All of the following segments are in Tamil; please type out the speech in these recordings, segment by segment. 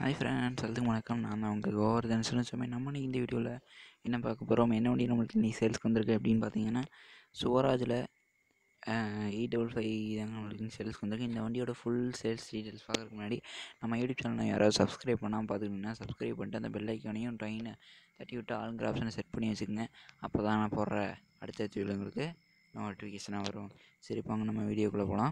ஹாய் ஃப்ரெண்ட்ஸ் எல்லாத்துக்கும் வணக்கம் நான் தான் உங்கள் கோவர்தன் சொன்ன நம்ம இன்னைக்கு இந்த வீடியோவில் என்ன பார்க்க போகிறோம் என்ன வண்டி நம்மளுக்கு இன்றைக்கி சேல்ஸ்க்கு வந்திருக்கு அப்படின்னு பார்த்தீங்கன்னா சுவராஜில் எயிட் டபுள் ஃபைவ் தாங்க நம்மளுக்கு சேல்ஸ்க்கு வந்திருக்கு இந்த வண்டியோட ஃபுல் சேல்ஸ் டீட்டெயில்ஸ் பார்க்குறதுக்கு முன்னாடி நம்ம யூடியூப் சேனலை யாராவது சப்ஸ்கிரைப் பண்ணாமல் பார்த்துக்கிட்டிங்கன்னா சப்ஸ்கிரைப் பண்ணிட்டு அந்த பெல் ஐக்கானையும் ட்ரெயினை தட்டி விட்டு ஆளுங்கிற ஆப்ஷனை செட் பண்ணி வச்சுக்கோங்க அப்போ தான் நான் போடுற அடுத்த உங்களுக்கு நோட்டிஃபிகேஷனாக வரும் சரி பாங்க நம்ம வீடியோக்குள்ளே போகலாம்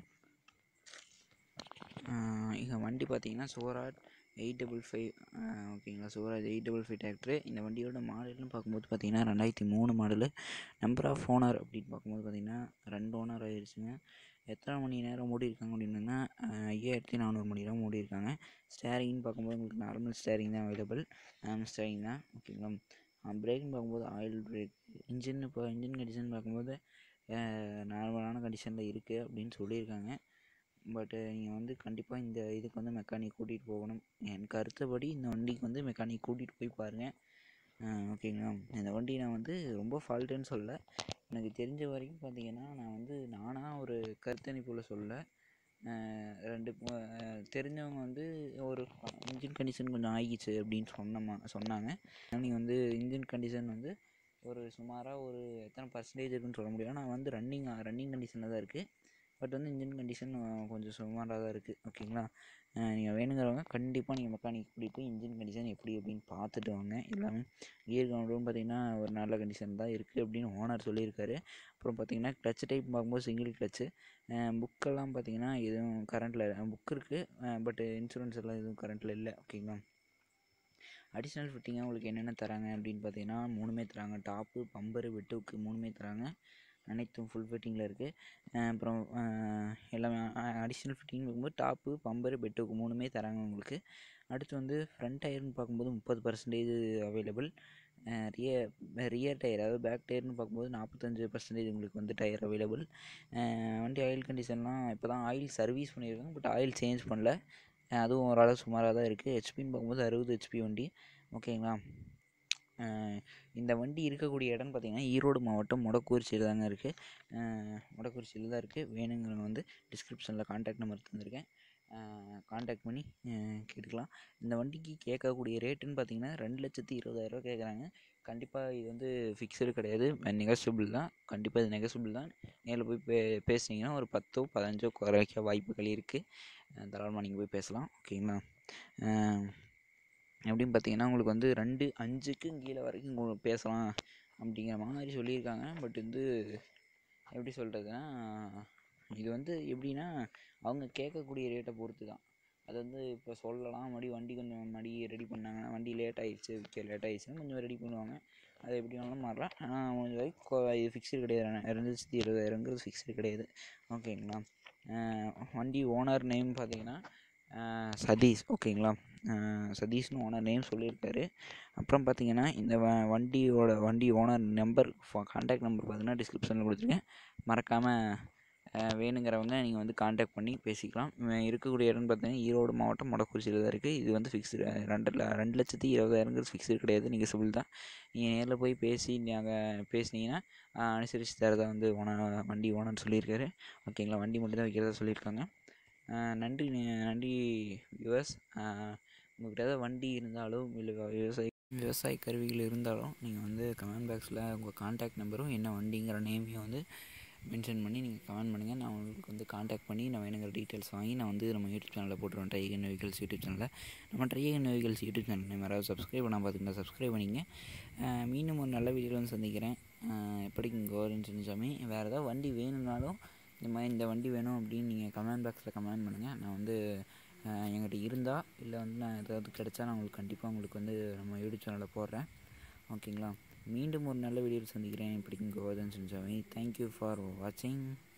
இங்கே வண்டி பார்த்தீங்கன்னா சோராட் எயிட் டபுள் ஃபைவ் ஓகேங்களா Swaraj eight double five tractor இந்த வண்டியோட மாடல்னு பார்க்கும்போது பார்த்தீங்கன்னா ரெண்டாயிரத்தி மூணு மாடலு நம்பர் ஆஃப் ஓனர் அப்படின்னு பார்க்கும்போது பார்த்தீங்கன்னா ரெண்டு ஓனர் ஆயிடுச்சுங்க எத்தனை மணி நேரம் ஓடி இருக்காங்க அப்படின்னா ஐயாயிரத்தி நானூறு மணி நேரம் ஓடி இருக்காங்க ஸ்டேரிங்னு பார்க்கும்போது உங்களுக்கு நார்மல் ஸ்டேரிங் தான் அவைலபிள் ஸ்டேரிங் தான் ஓகேங்களா பிரேக்னு பார்க்கும்போது ஆயில் பிரேக் இன்ஜின் இப்போ இன்ஜின் கண்டிஷன் பார்க்கும்போது நார்மலான கண்டிஷனில் இருக்குது அப்படின்னு சொல்லியிருக்காங்க பட்டு நீங்கள் வந்து கண்டிப்பாக இந்த இதுக்கு வந்து மெக்கானிக் கூட்டிகிட்டு போகணும் என் கருத்துப்படி இந்த வண்டிக்கு வந்து மெக்கானிக் கூட்டிகிட்டு போய் பாருங்கள் ஓகேங்களா இந்த வண்டி நான் வந்து ரொம்ப ஃபால்ட்டுன்னு சொல்ல எனக்கு தெரிஞ்ச வரைக்கும் பார்த்தீங்கன்னா நான் வந்து நானாக ஒரு கருத்தணிப்பில் சொல்ல ரெண்டு தெரிஞ்சவங்க வந்து ஒரு இன்ஜின் கண்டிஷன் கொஞ்சம் ஆகிச்சு அப்படின்னு சொன்னமா சொன்னாங்க நீங்கள் வந்து இன்ஜின் கண்டிஷன் வந்து ஒரு சுமாராக ஒரு எத்தனை பர்சன்டேஜ் இருக்குன்னு சொல்ல முடியாது நான் வந்து ரன்னிங் ரன்னிங் கண்டிஷனில் தான் இருக்குது பட் வந்து இன்ஜின் கண்டிஷன் கொஞ்சம் சுமாராக தான் இருக்குது ஓகேங்களா நீங்கள் வேணுங்கிறவங்க கண்டிப்பாக நீங்கள் மெக்கானிக் கூட்டிகிட்டு போய் இன்ஜின் கண்டிஷன் எப்படி அப்படின்னு பார்த்துட்டு வாங்க எல்லாமே கியர் கவுண்டரும் பார்த்தீங்கன்னா ஒரு நல்ல கண்டிஷன் தான் இருக்குது அப்படின்னு ஓனர் சொல்லியிருக்காரு அப்புறம் பார்த்தீங்கன்னா கிளச் டைப் பார்க்கும்போது சிங்கிள் கிளச்சு புக்கெல்லாம் பார்த்தீங்கன்னா எதுவும் கரண்ட்டில் புக் இருக்குது பட் இன்சூரன்ஸ் எல்லாம் எதுவும் கரண்ட்டில் இல்லை ஓகேங்களா அடிஷ்னல் ஃபிட்டிங்காக உங்களுக்கு என்னென்ன தராங்க அப்படின்னு பார்த்தீங்கன்னா மூணுமே தராங்க டாப்பு பம்பரு வெட்டுவுக்கு மூணுமே தராங்க அனைத்தும் ஃபுல் ஃபிட்டிங்கில் இருக்குது அப்புறம் எல்லாமே அடிஷ்னல் ஃபிட்டிங் பார்க்கும்போது டாப்பு பம்பரு பெட்டுக்கு மூணுமே தராங்க உங்களுக்கு அடுத்து வந்து ஃப்ரண்ட் டயர்னு பார்க்கும்போது முப்பது percentage available rear rear tyre அதாவது பேக் டயர்னு பார்க்கும்போது நாற்பத்தஞ்சு பர்சன்டேஜ் உங்களுக்கு வந்து டயர் அவைலபிள் வண்டி ஆயில் கண்டிஷன்லாம் இப்போ தான் ஆயில் சர்வீஸ் பண்ணியிருக்காங்க பட் ஆயில் சேஞ்ச் பண்ணல அதுவும் ஓரளவு சுமாராக தான் இருக்குது ஹெச்பின்னு பார்க்கும்போது அறுபது ஹெச்பி வண்டி ஓகேங்களா இந்த வண்டி இருக்கக்கூடிய இடம்னு பார்த்திங்கன்னா ஈரோடு மாவட்டம் மொடக்கூரிச்சியில் தாங்க இருக்குது மொடக்கூரிச்சியில் தான் இருக்குது வேணுங்கிறவங்க வந்து டிஸ்கிரிப்ஷனில் கான்டாக்ட் நம்பர் தந்திருக்கேன் கான்டாக்ட் பண்ணி கேட்டுக்கலாம் இந்த வண்டிக்கு கேட்கக்கூடிய ரேட்டுன்னு பார்த்தீங்கன்னா ரெண்டு லட்சத்தி இருபதாயிரரூவா கேட்குறாங்க கண்டிப்பாக இது வந்து ஃபிக்ஸ்டு கிடையாது நெகசிபிள் தான் கண்டிப்பாக இது நெகசிபிள் தான் நேரில் போய் பே பேசுனீங்கன்னா ஒரு பத்தோ பதினஞ்சோ குறைக்க வாய்ப்புகள் இருக்குது தாராளமாக நீங்கள் போய் பேசலாம் ஓகேங்களா எப்படின்னு பார்த்தீங்கன்னா உங்களுக்கு வந்து ரெண்டு அஞ்சுக்கும் கீழே வரைக்கும் உங்களுக்கு பேசலாம் அப்படிங்கிற மாதிரி சொல்லியிருக்காங்க பட் வந்து எப்படி சொல்கிறதுனா இது வந்து எப்படின்னா அவங்க கேட்கக்கூடிய ரேட்டை பொறுத்து தான் அது வந்து இப்போ சொல்லலாம் மறுபடி வண்டி கொஞ்சம் மடி ரெடி பண்ணாங்கன்னா வண்டி லேட் ஆகிடுச்சு விற்க லேட் ஆகிடுச்சுன்னா கொஞ்சம் ரெடி பண்ணுவாங்க அது எப்படி வேணாலும் மாறலாம் ஆனால் கொஞ்சம் வரைக்கும் இது ஃபிக்ஸ்டு கிடையாது ரெண்டு லட்சத்தி இருபதாயிரங்கிறது ஃபிக்ஸ்டு கிடையாது ஓகேங்களா வண்டி ஓனர் நேம் பார்த்தீங்கன்னா சதீஷ் ஓகேங்களா சதீஷ்னு ஓனர் நேம் சொல்லியிருக்காரு அப்புறம் பார்த்தீங்கன்னா இந்த வ வண்டியோட வண்டி ஓனர் நம்பர் கான்டாக்ட் நம்பர் பார்த்தீங்கன்னா டிஸ்கிரிப்ஷனில் கொடுத்துருக்கேன் மறக்காமல் வேணுங்கிறவங்க நீங்கள் வந்து கான்டாக்ட் பண்ணி பேசிக்கலாம் இருக்கக்கூடிய இடம்னு பார்த்தீங்கன்னா ஈரோடு மாவட்டம் மொடக்குறிச்சியில் தான் இருக்குது இது வந்து ஃபிக்ஸ்டு ரெண்டு ரெண்டு லட்சத்தி இருபதாயிரங்கிறது ஃபிக்ஸ்டு கிடையாது நீங்கள் சிவில் தான் நீங்கள் நேரில் போய் பேசி நீங்கள் பேசுனீங்கன்னா அனுசரித்து தரதா வந்து ஓனர் வண்டி ஓனர்னு சொல்லியிருக்காரு ஓகேங்களா வண்டி மட்டும் தான் வைக்கிறதா சொல்லியிருக்காங்க நன்றி நன்றி வியூவர்ஸ் உங்கள்கிட்ட ஏதாவது வண்டி இருந்தாலும் இல்லை விவசாய விவசாய கருவிகள் இருந்தாலும் நீங்கள் வந்து கமெண்ட் பாக்ஸில் உங்கள் கான்டாக்ட் நம்பரும் என்ன வண்டிங்கிற நேமையும் வந்து மென்ஷன் பண்ணி நீங்கள் கமெண்ட் பண்ணுங்கள் நான் உங்களுக்கு வந்து கான்டாக்ட் பண்ணி நான் வேணுங்கிற டீட்டெயில்ஸ் வாங்கி நான் வந்து நம்ம யூடியூப் சேனலில் போட்டுருவேன் ட்ரைகன் வெஹிக்கல்ஸ் யூடியூப் சேனலில் நம்ம ட்ரைகன் வெஹிக்கல்ஸ் யூடியூப் சேனல் நம்ம யாராவது சப்ஸ்கிரைப் பண்ணால் பார்த்துக்கிட்டா சப்ஸ்கிரைப் பண்ணிங்க மீண்டும் ஒரு நல்ல வீடியோ வந்து சந்திக்கிறேன் எப்படிக்கும் கவர்னு சொன்னசாமி வேறு ஏதாவது வண்டி வேணும்னாலும் இந்த மாதிரி இந்த வண்டி வேணும் அப்படின்னு நீங்கள் கமெண்ட் பாக்ஸில் கமெண்ட் பண்ணுங்கள் நான் வந்து என்கிட்ட இருந்தால் இல்லை வந்து நான் ஏதாவது கிடச்சா நான் உங்களுக்கு கண்டிப்பாக உங்களுக்கு வந்து நம்ம யூடியூப் சேனலில் போடுறேன் ஓகேங்களா மீண்டும் ஒரு நல்ல வீடியோவில் சந்திக்கிறேன் இப்படிக்கும் கோவர்தன் செஞ்சாவே தேங்க்யூ ஃபார் வாட்சிங்